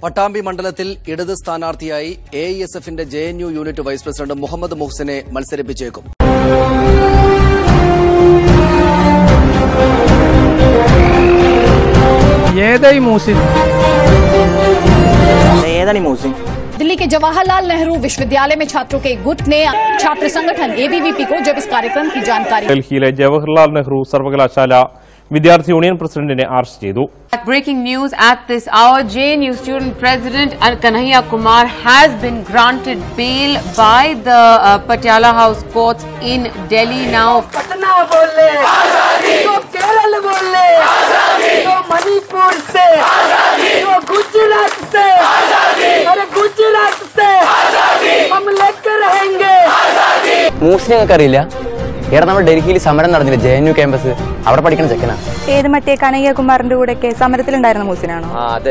പട്ടാമ്പി മണ്ഡലത്തിൽ ഇടത് സ്ഥാനാർത്ഥിയായി എ ഐ എസ് എഫിന്റെ J N U unit vice president Muhammad മുഹ്സിനെ മത്സരിപ്പിച്ചേക്കും ഏതായി മൂസിൻ ഏതാണ് ഈ മൂസിൻ दिल्ली के जवाहरलाल नेहरू विश्वविद्यालय में छात्रों के एक गुट ने छात्र संगठन एबीवीपी को जब इस कार्यक्रम की जानकारी ഡൽഹിയിലെ ജവഹർലാൽ നെഹ്റു സർവകലാശാല വിദ്യാർത്ഥി യൂണിയൻ പ്രസിഡന്റിനെ അറസ്റ്റ് ചെയ്തു Breaking news at this hour, JNU student president Al Kanhaiya Kumar has been granted bail by the uh, Patiala House courts in Delhi now. Patna बोले तो केरल बोले तो मणिपुर से तो गुजरात से अरे गुजरात से हम लेकर रहेंगे മൂസിനെ നിങ്ങൾക്ക് അറിയില്ല എടാ നമ്മൾ ഡൽഹിയിൽ സമരം നടന്നില്ല ജെ എൻ യു ക്യാമ്പസ് അവിടെ പഠിക്കണ ചെക്കനാ ഏത് മറ്റേ കനയ്യകുമാറിന്റെ കൂടെയൊക്കെ സമരത്തിലുണ്ടായിരുന്ന മൂസിനാണോ ആ അതെ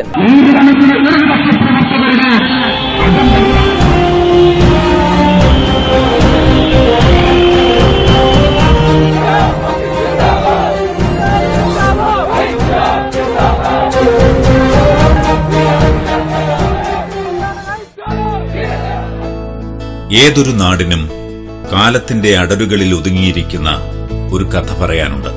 ഏതൊരു നാടിനും കാലത്തിന്റെ അടരുകളിൽ ഒതുങ്ങിയിരിക്കുന്ന ഒരു കഥ പറയാനുണ്ട്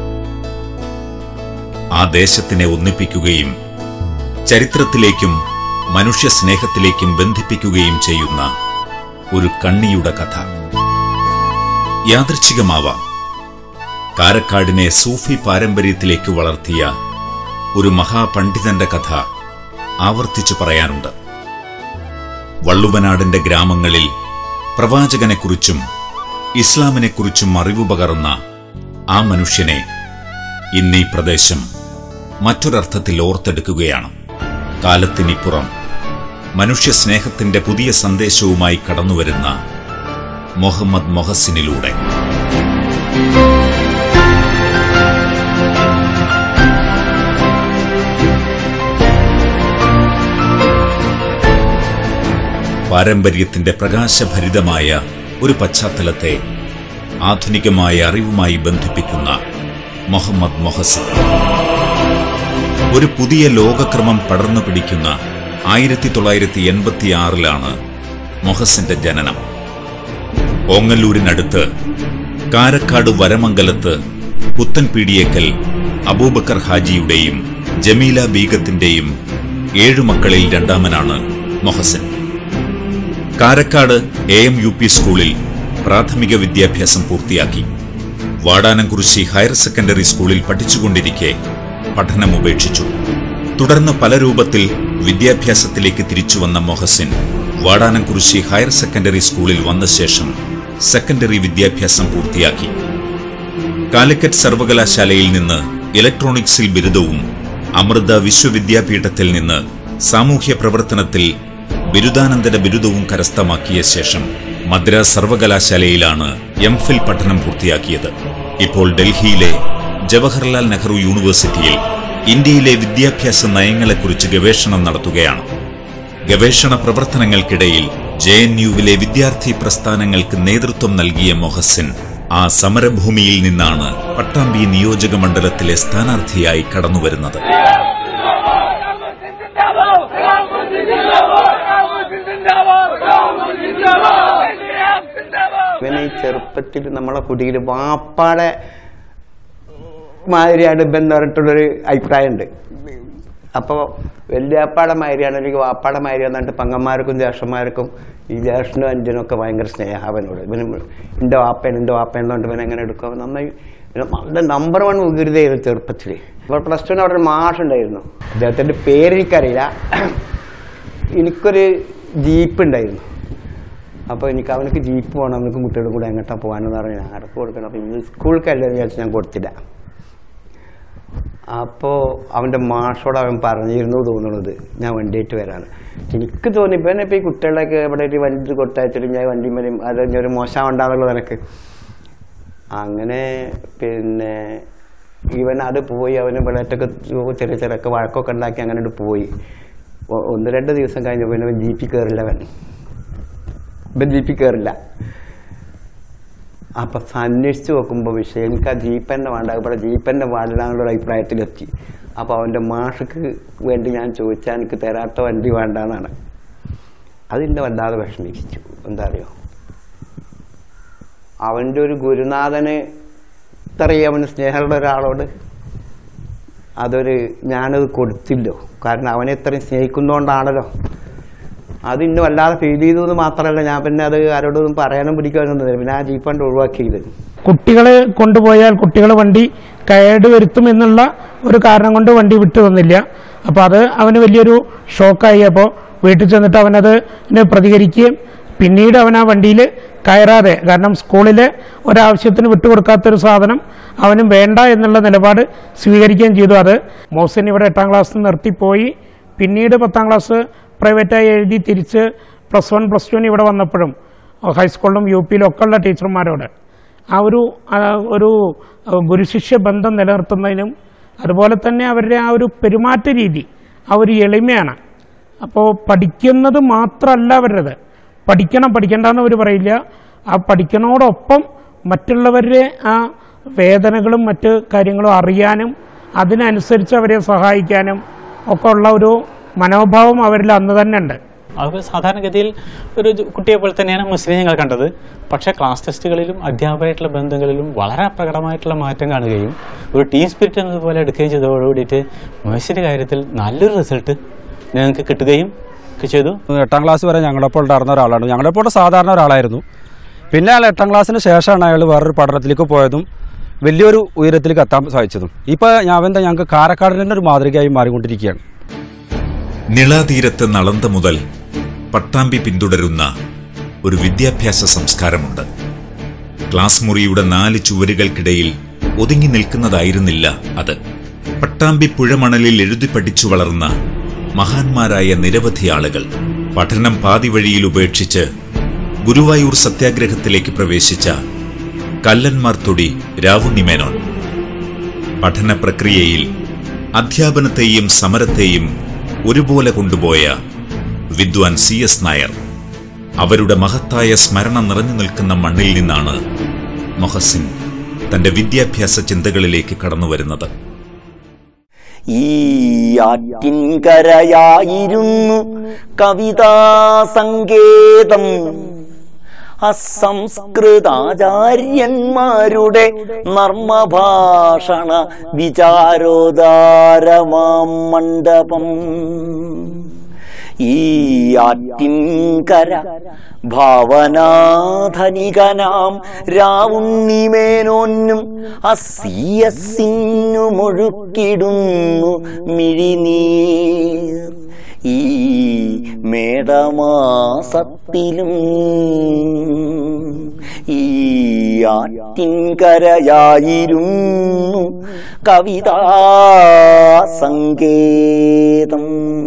ആ ദേശത്തിനെ ഒന്നിപ്പിക്കുകയും ചരിത്രത്തിലേക്കും മനുഷ്യ സ്നേഹത്തിലേക്കും ബന്ധിപ്പിക്കുകയും ചെയ്യുന്ന ഒരു കണ്ണിയുടെ കഥ യാദൃച്ഛികമാവാം കാരക്കാടിനെ സൂഫി പാരമ്പര്യത്തിലേക്ക് വളർത്തിയ ഒരു മഹാപണ്ഡിതന്റെ കഥ ആവർത്തിച്ചു പറയാനുണ്ട് വള്ളുവനാടിന്റെ ഗ്രാമങ്ങളിൽ പ്രവാചകനെക്കുറിച്ചും ഇസ്ലാമിനെക്കുറിച്ചും അറിവ് പകർന്ന ആ മനുഷ്യനെ ഇന്നീ പ്രദേശം മറ്റൊരർത്ഥത്തിൽ ഓർത്തെടുക്കുകയാണ് കാലത്തിനിപ്പുറം മനുഷ്യ സ്നേഹത്തിന്റെ പുതിയ സന്ദേശവുമായി കടന്നുവരുന്ന മുഹമ്മദ് മൊഹസിനിലൂടെ പാരമ്പര്യത്തിന്റെ പ്രകാശഭരിതമായ ഒരു പശ്ചാത്തലത്തെ ആധുനികമായ അറിവുമായി ബന്ധിപ്പിക്കുന്ന മുഹമ്മദ് മൊഹസിൻ ഒരു പുതിയ ലോകക്രമം പടർന്നു പിടിക്കുന്ന ആയിരത്തി തൊള്ളായിരത്തി എൺപത്തിയാറിലാണ് മൊഹസിന്റെ ജനനം ഓങ്ങല്ലൂരിനടുത്ത് കാരക്കാട് വരമംഗലത്ത് പുത്തൻപീടിയേക്കൽ അബൂബക്കർ ഹാജിയുടെയും ജമീല ബീഗത്തിന്റെയും ഏഴു മക്കളിൽ രണ്ടാമനാണ് Mohsin Karakkad A M U P സ്കൂളിൽ പ്രാഥമിക വിദ്യാഭ്യാസം പൂർത്തിയാക്കി വാടാനംകുറിശി ഹയർ സെക്കൻഡറി സ്കൂളിൽ പഠിച്ചുകൊണ്ടിരിക്കെ പഠനം ഉപേക്ഷിച്ചു തുടർന്ന് പല രൂപത്തിൽ വിദ്യാഭ്യാസത്തിലേക്ക് തിരിച്ചുവന്ന മൊഹസിൻ വാടാനംകുറിശി ഹയർ സെക്കൻഡറി സ്കൂളിൽ വന്ന ശേഷം സെക്കൻഡറി വിദ്യാഭ്യാസം പൂർത്തിയാക്കി കാലിക്കറ്റ് സർവകലാശാലയിൽ നിന്ന് ഇലക്ട്രോണിക്സിൽ ബിരുദവും അമൃത വിശ്വവിദ്യാപീഠത്തിൽ നിന്ന് സാമൂഹ്യ പ്രവർത്തനത്തിൽ ബിരുദാനന്തര ബിരുദവും കരസ്ഥമാക്കിയ ശേഷം മദ്രാസ് സർവകലാശാലയിലാണ് എം ഫിൽ പഠനം പൂർത്തിയാക്കിയത് ഇപ്പോൾ ഡൽഹിയിലെ ജവഹർലാൽ നെഹ്റു യൂണിവേഴ്സിറ്റിയിൽ ഇന്ത്യയിലെ വിദ്യാഭ്യാസ നയങ്ങളെക്കുറിച്ച് ഗവേഷണം നടത്തുകയാണ് ഗവേഷണ പ്രവർത്തനങ്ങൾക്കിടയിൽ ജെ എൻ യുവിലെ വിദ്യാർത്ഥി പ്രസ്ഥാനങ്ങൾക്ക് നേതൃത്വം നൽകിയ മൊഹസിൻ ആ സമരഭൂമിയിൽ നിന്നാണ് പട്ടാമ്പി നിയോജക മണ്ഡലത്തിലെ സ്ഥാനാർത്ഥിയായി കടന്നുവരുന്നത് ഇവനെ ഈ ചെറുപ്പത്തിൽ നമ്മളെ കുടിയിൽ വാപ്പാടെ മാതിരിയാണ് ബന്ധം പറഞ്ഞിട്ടുള്ളൊരു അഭിപ്രായമുണ്ട് അപ്പോൾ വല്യാപ്പാടെ മാതിരിയാണ് എനിക്ക് വാപ്പാടെ മാതിരി എന്നിട്ട് പങ്ങന്മാർക്കും ജ്യേഷ്ഠന്മാർക്കും ഈ ജ്യേഷ്ഠനും അഞ്ചനും ഒക്കെ ഭയങ്കര സ്നേഹം അവനോട് ഇവന് എൻ്റെ വാപ്പൻ എൻ്റെ വാപ്പൻ എന്നുകൊണ്ട് ഇവൻ എങ്ങനെ എടുക്കും അവൻ നന്നായി നല്ല നമ്പർ വൺ വികൃതയായിരുന്നു ചെറുപ്പത്തിൽ ഇപ്പോൾ പ്ലസ് ടുവിന് അവിടെ ഒരു മാഷുണ്ടായിരുന്നു അദ്ദേഹത്തിൻ്റെ പേര് എനിക്കറിയില്ല എനിക്കൊരു ജീപ്പ് ഉണ്ടായിരുന്നു അപ്പോൾ എനിക്ക് അവനക്ക് ജീപ്പ് പോകണം അവനക്ക് കുട്ടികളുടെ കൂടെ എങ്ങോട്ടാ പോകാനെന്ന് പറഞ്ഞ് ഞാൻ അടക്ക് കൊടുക്കണം അപ്പോൾ ഇന്ന് സ്കൂൾക്കല്ലേ എന്ന് വിചാരിച്ച് ഞാൻ കൊടുത്തില്ല അപ്പോൾ അവൻ്റെ മാഷോട് അവൻ പറഞ്ഞിരുന്നു തോന്നുന്നത് ഞാൻ വണ്ടിയായിട്ട് വരാണ് എനിക്ക് തോന്നി ഇപ്പം ഇപ്പോൾ ഈ കുട്ടികളൊക്കെ ഇവിടെ ഒരു വണ്ടി കൊടുത്തയച്ചിട്ട് ഞാൻ വണ്ടി വരും അത് ഇനി ഒരു മോശം ഉണ്ടാവുള്ളൂ എനിക്ക് അങ്ങനെ പിന്നെ ഇവൻ അത് പോയി അവന് വെള്ളറ്റൊക്കെ ചെറിയ ചെറിയൊക്കെ വഴക്കൊക്കെ ഉണ്ടാക്കി അങ്ങനെ അങ്ങോട്ട് പോയി ഒ- ഒന്ന് രണ്ട് ദിവസം കഴിഞ്ഞപ്പോൾ പിന്നെ അവൻ ജീപ്പിൽ കയറില്ല അവൻ ഇവൻ ജീപ്പിൽ കയറില്ല അപ്പൊ അന്വേഷിച്ച് നോക്കുമ്പോൾ വിഷയം എനിക്ക് ആ ജീപ്പ് തന്നെ വേണ്ട ഇവിടെ ജീപ്പ് തന്നെ പാടില്ല എന്നുള്ളൊരു അഭിപ്രായത്തിലെത്തി അപ്പോൾ അവൻ്റെ മാഷക്ക് വേണ്ടി ഞാൻ ചോദിച്ചാൽ എനിക്ക് തരാത്ത വണ്ടി വേണ്ടെന്നാണ് അതിൻ്റെ വല്ലാതെ വിഷമിപ്പിച്ചു എന്താ അറിയോ അവൻ്റെ ഒരു ഗുരുനാഥന് ഇത്രയും അവന് സ്നേഹമുള്ള ഒരാളോട് അതൊരു ഞാനത് കൊടുത്തില്ലോ കാരണം അവനെ ഇത്രയും സ്നേഹിക്കുന്നതുകൊണ്ടാണല്ലോ അത് ഇന്ന് വല്ലാതെ ഫീൽ ചെയ്തു എന്ന് മാത്രമല്ല ഞാൻ പിന്നെ അത് ആരോടൊന്നും പറയാനും പിടിക്കാനൊന്നും തരും പിന്നെ ആ ജീപ്പ് കണ്ട് ഒഴിവാക്കിയത് കുട്ടികളെ കൊണ്ടുപോയാൽ കുട്ടികൾ വണ്ടി കേട് വരുത്തും എന്നുള്ള ഒരു കാരണം കൊണ്ട് വണ്ടി വിട്ടു തന്നില്ല അപ്പോൾ അത് അവന് വലിയൊരു ഷോക്കായി അപ്പോൾ വീട്ടിൽ ചെന്നിട്ട് അവനത് ന് പ്രതികരിക്കുകയും പിന്നീട് അവൻ ആ വണ്ടിയിൽ കയറാതെ കാരണം സ്കൂളിലെ ഒരാവശ്യത്തിന് വിട്ടുകൊടുക്കാത്തൊരു സാധനം അവനും വേണ്ട എന്നുള്ള നിലപാട് സ്വീകരിക്കുകയും ചെയ്തു അത് മോസിൻ ഇവിടെ എട്ടാം ക്ലാസ് നിർത്തിപ്പോയി പിന്നീട് പത്താം ക്ലാസ് പ്രൈവറ്റായി എഴുതി തിരിച്ച് പ്ലസ് വൺ പ്ലസ് ടുവിന് ഇവിടെ വന്നപ്പോഴും ഹൈസ്കൂളിലും യു പിയിലും ഒക്കെ ഉള്ള ടീച്ചർമാരോട് ആ ഒരു ആ ഒരു ഗുരുശിഷ്യ ബന്ധം നിലനിർത്തുന്നതിനും അതുപോലെ തന്നെ അവരുടെ ആ ഒരു പെരുമാറ്റ രീതി ആ ഒരു എളിമയാണ് അപ്പോൾ പഠിക്കുന്നത് മാത്രമല്ല അവരുടേത് പഠിക്കണം പഠിക്കേണ്ടെന്ന് അവർ പറയില്ല ആ പഠിക്കണോടൊപ്പം മറ്റുള്ളവരുടെ ആ വേദനകളും മറ്റ് കാര്യങ്ങളും അറിയാനും അതിനനുസരിച്ച് അവരെ സഹായിക്കാനും ഒക്കെ ഉള്ള ഒരു മനോഭാവം അവരിൽ അന്ന് തന്നെ ഉണ്ട് അത് സാധാരണഗതിയിൽ ഒരു ജു- കുട്ടിയെ പോലെ തന്നെയാണ് മുസ്ലിം ഞങ്ങൾ കണ്ടത് പക്ഷേ ക്ലാസ് ടെസ്റ്റുകളിലും അധ്യാപകരായിട്ടുള്ള ബന്ധങ്ങളിലും വളരെ പ്രകടമായിട്ടുള്ള മാറ്റം കാണുകയും ഒരു ടീം സ്പിരിറ്റ് എന്നതുപോലെ എടുക്കുകയും ചെയ്തതോടുകൂടിയിട്ട് മുഹസിൻ്റെ കാര്യത്തിൽ നല്ലൊരു റിസൾട്ട് ഞങ്ങൾക്ക് കിട്ടുകയും ഒക്കെ ചെയ്തു എട്ടാം ക്ലാസ് വരെ ഞങ്ങളൊപ്പം ഉണ്ടായിരുന്ന ഒരാളാണ് ഞങ്ങളെപ്പോലെ സാധാരണ ഒരാളായിരുന്നു പിന്നെ അയാൾ എട്ടാം ക്ലാസ്സിന് ശേഷമാണ് അയാൾ വേറൊരു പഠനത്തിലേക്ക് പോയതും വലിയൊരു ഉയരത്തിലേക്ക് എത്താൻ സാധിച്ചതും ഇപ്പോൾ ഞാൻ എന്താ ഞങ്ങൾക്ക് കാരക്കാടിൻ്റെ ഒരു മാതൃകയായി മാറിക്കൊണ്ടിരിക്കുകയാണ് നിളാതീരത്ത് നളന്ത മുതൽ പട്ടാമ്പി പിന്തുടരുന്ന ഒരു വിദ്യാഭ്യാസ സംസ്കാരമുണ്ട് ക്ലാസ് മുറിയുടെ നാല് ചുവരുകൾക്കിടയിൽ ഒതുങ്ങി നിൽക്കുന്നതായിരുന്നില്ല അത് പട്ടാമ്പി പുഴമണലിൽ എഴുതി പഠിച്ചു വളർന്ന മഹാന്മാരായ നിരവധി ആളുകൾ പഠനം പാതി വഴിയിൽ ഉപേക്ഷിച്ച് ഗുരുവായൂർ സത്യാഗ്രഹത്തിലേക്ക് പ്രവേശിച്ച കല്ലന്മാർ തൊടി രാവുണ്ണിമേനോൻ പഠന പ്രക്രിയയിൽ അധ്യാപനത്തെയും സമരത്തെയും ഒരുപോലെ കൊണ്ടുപോയ വിദ്വാൻ സി എസ് നായർ അവരുടെ മഹത്തായ സ്മരണ നിറഞ്ഞു നിൽക്കുന്ന മണ്ണിൽ നിന്നാണ് മൊഹസിൻ തന്റെ വിദ്യാഭ്യാസ ചിന്തകളിലേക്ക് കടന്നുവരുന്നത് ഈ ആറ്റിൻകരയായിരുന്നു കവിതാ സങ്കേതം അസംസ്കൃതാചാര്യന്മാരുടെ നർമ്മഭാഷണ വിചാരോദാരമാം മണ്ഡപം ഈ ആറ്റിൻകര ഭാവനാധനികനാം രാവുണ്ണിമേനോന്നും അസിയസിന്നു മുഴുക്കിടുന്നു മിഴിനീർ ഈ മേടമാസത്തിലും ഈ ആറ്റിൻകരയായിരുന്നു കവിതാ സങ്കേതം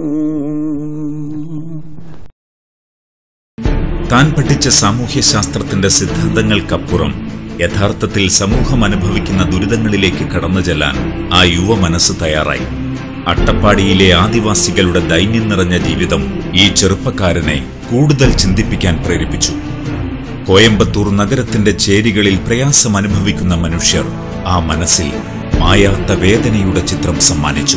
താൻ പഠിച്ച സാമൂഹ്യശാസ്ത്രത്തിന്റെ സിദ്ധാന്തങ്ങൾക്കപ്പുറം യഥാർത്ഥത്തിൽ സമൂഹം അനുഭവിക്കുന്ന ദുരിതങ്ങളിലേക്ക് കടന്നു ചെല്ലാൻ ആ യുവ മനസ്സ് തയ്യാറായി അട്ടപ്പാടിയിലെ ആദിവാസികളുടെ ദൈന്യം നിറഞ്ഞ ജീവിതം ഈ ചെറുപ്പക്കാരനെ കൂടുതൽ ചിന്തിപ്പിക്കാൻ പ്രേരിപ്പിച്ചു കോയമ്പത്തൂർ നഗരത്തിന്റെ ചേരികളിൽ പ്രയാസം അനുഭവിക്കുന്ന മനുഷ്യർ ആ മനസ്സിൽ മായാത്ത വേദനയുടെ ചിത്രം സമ്മാനിച്ചു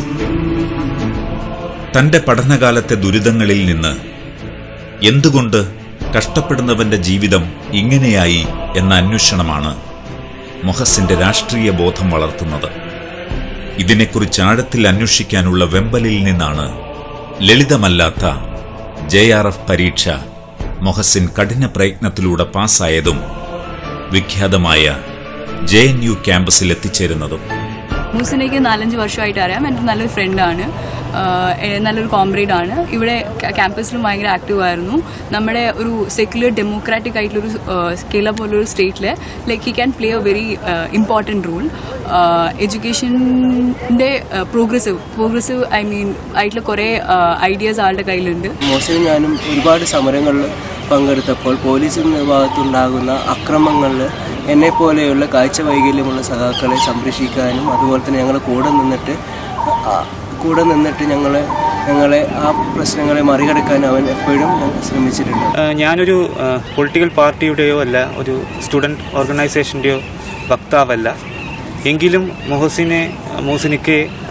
തന്റെ പഠനകാലത്തെ ദുരിതങ്ങളിൽ നിന്ന് എന്തുകൊണ്ട് കഷ്ടപ്പെടുന്നവന്റെ ജീവിതം ഇങ്ങനെയായി എന്ന അന്വേഷണമാണ് മൊഹസിന്റെ രാഷ്ട്രീയ ബോധം വളർത്തുന്നത് ഇതിനെക്കുറിച്ച് ആഴത്തിൽ അന്വേഷിക്കാനുള്ള വെമ്പലിൽ നിന്നാണ് ലളിതമല്ലാത്ത ജെ ആർ എഫ് പരീക്ഷ മൊഹസിൻ കഠിന പ്രയത്നത്തിലൂടെ പാസ്സായതും വിഖ്യാതമായ ജെ എൻ യു ക്യാമ്പസിൽ എത്തിച്ചേരുന്നതും മൂസിനേക്ക് നാലഞ്ച് വർഷമായിട്ട് അറിയാം എൻ്റെ നല്ലൊരു ഫ്രണ്ടാണ് നല്ലൊരു കോംറേഡ് ആണ് ഇവിടെ ക്യാമ്പസിലും ഭയങ്കര ആക്റ്റീവ് ആയിരുന്നു നമ്മുടെ ഒരു സെക്യുലർ ഡെമോക്രാറ്റിക് ആയിട്ടുള്ളൊരു കേരള പോലൊരു സ്റ്റേറ്റിൽ like he can play a very important role എഡ്യൂക്കേഷൻ്റെ പ്രോഗ്രസീവ് പ്രോഗ്രസീവ് ഐ മീൻ ആയിട്ടുള്ള കുറേ ഐഡിയാസ് ആളുടെ കയ്യിലുണ്ട് മോശം ഞാനും ഒരുപാട് സമരങ്ങളിൽ പങ്കെടുത്തപ്പോൾ പോലീസിന്റെ ഭാഗത്തുണ്ടാകുന്ന അക്രമങ്ങളിൽ എന്നെ പോലെയുള്ള കാഴ്ച വൈകല്യമുള്ള സഖാക്കളെ സംരക്ഷിക്കാനും അതുപോലെ തന്നെ ഞങ്ങൾ കൂടെ നിന്നിട്ട് ആ, കൂടെ നിന്നിട്ട് ഞങ്ങളെ ഞങ്ങളെ ആ പ്രശ്നങ്ങളെ മറികടക്കാൻ അവൻ എപ്പോഴും ശ്രമിച്ചിട്ടുണ്ട് ഏഹ് ഞാനൊരു ഏഹ് പൊളിറ്റിക്കൽ പാർട്ടിയുടെയോ അല്ല ഒരു സ്റ്റുഡൻറ് ഓർഗനൈസേഷൻ്റെയോ വക്താവല്ല എങ്കിലും മൊഹസിനെ മോഹസിനിക്ക്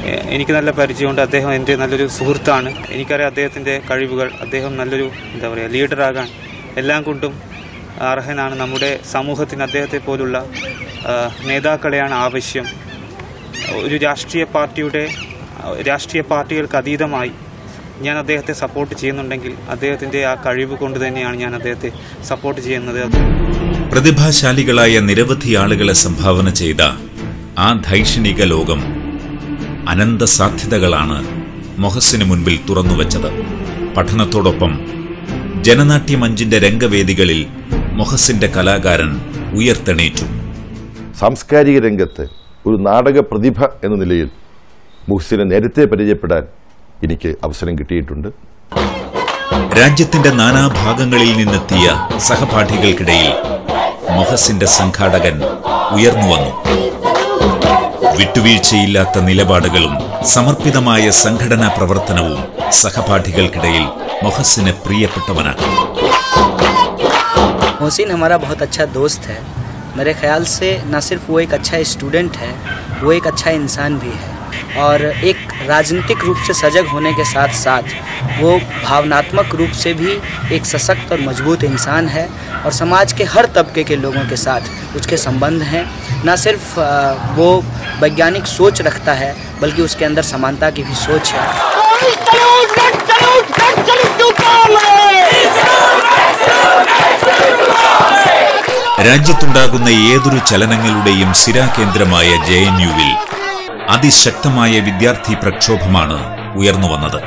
എ- എനിക്ക് നല്ല പരിചയമുണ്ട് അദ്ദേഹം എൻ്റെ നല്ലൊരു സുഹൃത്താണ് എനിക്കറിയാം അദ്ദേഹത്തിൻ്റെ കഴിവുകൾ അദ്ദേഹം നല്ലൊരു എന്താ പറയുക ലീഡറാകാൻ എല്ലാം കൊണ്ടും അർഹനാണ് നമ്മുടെ സമൂഹത്തിന് അദ്ദേഹത്തെ പോലുള്ള ആ, നേതാക്കളെയാണ് ആവശ്യം ഒരു രാഷ്ട്രീയ പാർട്ടിയുടെ രാഷ്ട്രീയ പാർട്ടികൾക്ക് അതീതമായി ഞാൻ അദ്ദേഹത്തെ സപ്പോർട്ട് ചെയ്യുന്നുണ്ടെങ്കിൽ അദ്ദേഹത്തിൻ്റെ ആ കഴിവ് കൊണ്ട് തന്നെയാണ് ഞാൻ അദ്ദേഹത്തെ സപ്പോർട്ട് ചെയ്യുന്നത് പ്രതിഭാശാലികളായ നിരവധി ആളുകളെ സംഭാവന ചെയ്ത ആ ധൈഷണിക ലോകം അനന്ത സാധ്യതകളാണ് മൊഹസിന് മുൻപിൽ തുറന്നുവച്ചത് പഠനത്തോടൊപ്പം ജനനാട്യമഞ്ചിന്റെ രംഗവേദികളിൽ മൊഹസിന്റെ കലാകാരൻ ഉയർത്തെണീറ്റു സാംസ്കാരിക രംഗത്ത് ഒരു നാടക പ്രതിഭ എന്ന നിലയിൽ മുഹ്സിനെ നേരത്തെ പരിചയപ്പെടാൻ എനിക്ക് അവസരം കിട്ടിയിട്ടുണ്ട് രാജ്യത്തിന്റെ നാനാഭാഗങ്ങളിൽ നിന്നെത്തിയ സഹപാഠികൾക്കിടയിൽ മൊഹസിന്റെ സംഘാടകൻ ഉയർന്നുവന്നു വിട്ടുവീഴ്ചയില്ലാത്ത നിലപാടുകളും സമർപ്പിതമായ സംഘടനാ പ്രവർത്തനവും സഹപാഠികൾക്കിടയിൽ മൊഹസിനെ പ്രിയപ്പെട്ടവനാക്കി मोहसिन हमारा बहुत अच्छा दोस्त है मेरे ख्याल से न सिर्फ वो एक अच्छा स्टूडेंट है वो एक अच्छा इंसान भी है और एक राजनीतिक रूप से सजग होने के साथ साथ वो भावनात्मक रूप से भी एक सशक्त और मजबूत इंसान है और समाज के हर तबके के लोगों के साथ उसके संबंध हैं न सिर्फ अ, वो वैज्ञानिक सोच रखता है बल्कि उसके अंदर समानता की भी सोच है രാജ്യത്തുണ്ടാകുന്ന ഏതൊരു ചലനങ്ങളുടെയും സിരാകേന്ദ്രമായ ജെ എൻ യുവിൽ അതിശക്തമായ വിദ്യാർത്ഥി പ്രക്ഷോഭമാണ് ഉയർന്നുവന്നത്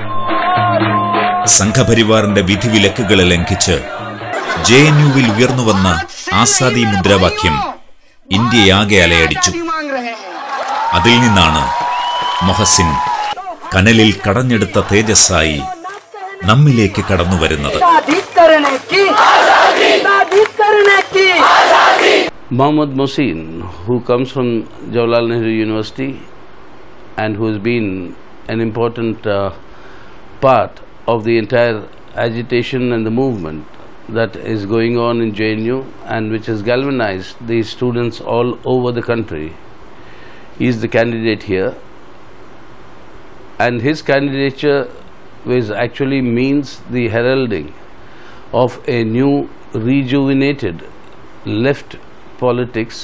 സംഘപരിവാറിന്റെ വിധിവിലക്കുകളെ ലംഘിച്ച് ജെ എൻ യുവിൽ ഉയർന്നുവന്ന ആസാദി മുദ്രാവാക്യം ഇന്ത്യയാകെ അലയടിച്ചു അതിൽ നിന്നാണ് മൊഹസിൻ കനലിൽ കടഞ്ഞെടുത്ത തേജസ്സായി നമ്മിലേക്ക് കടന്നുവരുന്നത് शादी करने की शादी करने की Mohammad Mohsin, who comes from Jawaharlal Nehru University and who has been an important uh, part of the entire agitation and the movement that is going on in JNU and which has galvanized the students all over the country. He is the candidate here and his candidature is actually means the heralding of a new rejuvenated left politics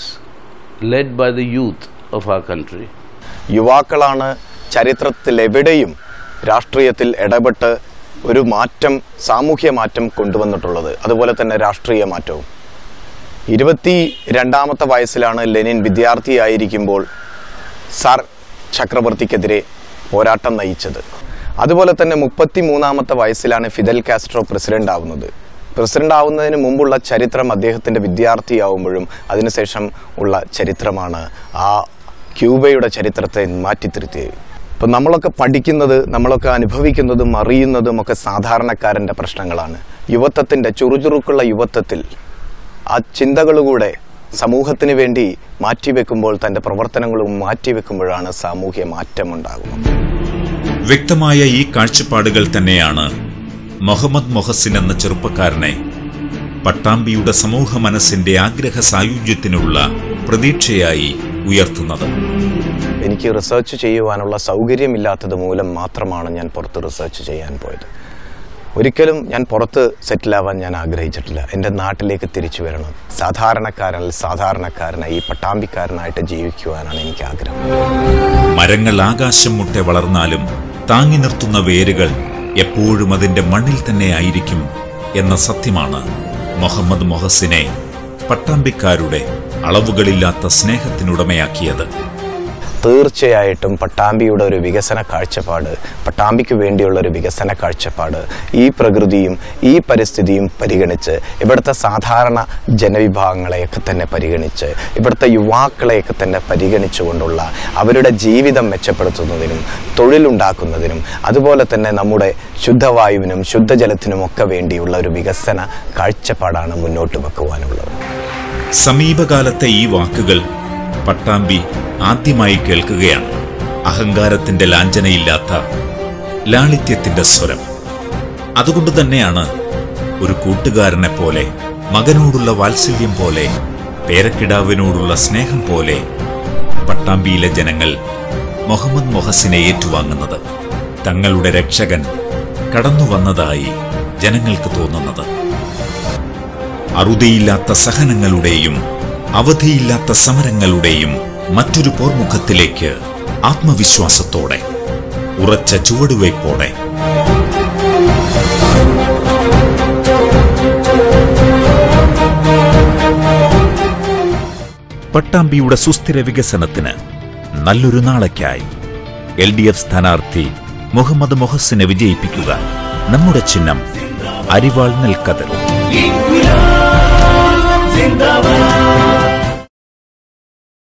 led by the youth of our country. യുവാക്കളാണ് ചരിത്രത്തിൽ എവിടെയും രാഷ്ട്രീയത്തിൽ ഇടപെട്ട് ഒരു മാറ്റം സാമൂഹ്യ മാറ്റം കൊണ്ടുവന്നിട്ടുള്ളത് അതുപോലെ തന്നെ രാഷ്ട്രീയ മാറ്റവും ഇരുപത്തി രണ്ടാമത്തെ വയസ്സിലാണ് ലെനിൻ വിദ്യാർത്ഥിയായിരിക്കുമ്പോൾ സാർ ചക്രവർത്തിക്കെതിരെ പോരാട്ടം നയിച്ചത് അതുപോലെ തന്നെ മുപ്പത്തി മൂന്നാമത്തെ വയസ്സിലാണ് ഫിദൽ കാസ്ട്രോ പ്രസിഡന്റ് ആവുന്നത് പ്രസിഡന്റ് ആവുന്നതിന് മുമ്പുള്ള ചരിത്രം അദ്ദേഹത്തിന്റെ വിദ്യാർത്ഥിയാവുമ്പോഴും അതിനുശേഷം ഉള്ള ചരിത്രമാണ് ആ ക്യൂബയുടെ ചരിത്രത്തെ മാറ്റിത്തിരുത്തിയത് ഇപ്പം നമ്മളൊക്കെ പഠിക്കുന്നത് നമ്മളൊക്കെ അനുഭവിക്കുന്നതും അറിയുന്നതും ഒക്കെ സാധാരണക്കാരൻ്റെ പ്രശ്നങ്ങളാണ് യുവത്വത്തിൻ്റെ ചുറുചുറുക്കുള്ള യുവത്വത്തിൽ ആ ചിന്തകളുകൂടെ സമൂഹത്തിന് വേണ്ടി മാറ്റിവെക്കുമ്പോൾ തൻ്റെ പ്രവർത്തനങ്ങളും മാറ്റിവെക്കുമ്പോഴാണ് സാമൂഹ്യ മാറ്റമുണ്ടാകുന്നത് വ്യക്തമായ ഈ കാഴ്ചപ്പാടുകൾ തന്നെയാണ് മുഹമ്മദ് മൊഹസിൻ എന്ന ചെറുപ്പക്കാരനെ പട്ടാമ്പിയുടെ സമൂഹ മനസ്സിന്റെ ആഗ്രഹ സായുജ്യത്തിനുള്ള പ്രതീക്ഷയായി ഉയർത്തുന്നത് എനിക്ക് റിസർച്ച് ചെയ്യുവാനുള്ള സൗകര്യമില്ലാത്തത് മൂലം മാത്രമാണ് ഞാൻ പുറത്ത് റിസർച്ച് ചെയ്യാൻ പോയത് ഒരിക്കലും ഞാൻ പുറത്ത് സെറ്റിലാവാൻ ഞാൻ ആഗ്രഹിച്ചിട്ടില്ല എൻ്റെ നാട്ടിലേക്ക് തിരിച്ചു വരണം സാധാരണക്കാരനിൽ സാധാരണക്കാരനായി ഈ പട്ടാമ്പിക്കാരനായിട്ട് ജീവിക്കുവാനാണ് എനിക്ക് ആഗ്രഹം മരങ്ങൾ ആകാശം മുട്ടെ വളർന്നാലും താങ്ങി നിർത്തുന്ന വേരുകൾ എപ്പോഴും അതിന്റെ മണ്ണിൽ തന്നെ ആയിരിക്കും എന്ന സത്യമാണ് മുഹമ്മദ് മൊഹസിനെ പട്ടാമ്പിക്കാരുടെ അളവുകളില്ലാത്ത സ്നേഹത്തിനുടമയാക്കിയത് തീർച്ചയായിട്ടും പട്ടാമ്പിയുടെ ഒരു വികസന കാഴ്ചപ്പാട് പട്ടാമ്പിക്ക് വേണ്ടിയുള്ള ഒരു വികസന കാഴ്ചപ്പാട് ഈ പ്രകൃതിയും ഈ പരിസ്ഥിതിയും പരിഗണിച്ച് ഇവിടുത്തെ സാധാരണ ജനവിഭാഗങ്ങളെയൊക്കെ തന്നെ പരിഗണിച്ച് ഇവിടുത്തെ യുവാക്കളെയൊക്കെ തന്നെ പരിഗണിച്ചുകൊണ്ടുള്ള അവരുടെ ജീവിതം മെച്ചപ്പെടുത്തുന്നതിനും തൊഴിലുണ്ടാക്കുന്നതിനും അതുപോലെ തന്നെ നമ്മുടെ ശുദ്ധവായുവിനും ശുദ്ധജലത്തിനും ഒക്കെ വേണ്ടിയുള്ള ഒരു വികസന കാഴ്ചപ്പാടാണ് മുന്നോട്ട് വെക്കുവാനുള്ളത് സമീപകാലത്തെ ഈ വാക്കുകൾ പട്ടാമ്പി ആദ്യമായി കേൾക്കുകയാണ് അഹങ്കാരത്തിന്റെ ലാഞ്ചനയില്ലാത്ത ലാളിത്യത്തിന്റെ സ്വരം അതുകൊണ്ട് തന്നെയാണ് ഒരു കൂട്ടുകാരനെ പോലെ മകനോടുള്ള വാത്സല്യം പോലെ പേരക്കിടാവിനോടുള്ള സ്നേഹം പോലെ പട്ടാമ്പിയിലെ ജനങ്ങൾ മുഹമ്മദ് മൊഹസിനെ ഏറ്റുവാങ്ങുന്നത് തങ്ങളുടെ രക്ഷകൻ കടന്നു വന്നതായി ജനങ്ങൾക്ക് തോന്നുന്നത് അറുതിയില്ലാത്ത സഹനങ്ങളുടെയും അവധിയില്ലാത്ത സമരങ്ങളുടെയും മറ്റൊരു പോർമുഖത്തിലേക്ക് ആത്മവിശ്വാസത്തോടെ ഉറച്ച ചുവടുവയ്പോടെ പട്ടാമ്പിയുടെ സുസ്ഥിര വികസനത്തിന് നല്ലൊരു നാളേക്കായി എൽ ഡി എഫ് സ്ഥാനാർത്ഥി മുഹമ്മദ് മൊഹസിനെ വിജയിപ്പിക്കുക നമ്മുടെ ചിഹ്നം അരിവാൾ നെൽക്കതിർ जिंदाबाद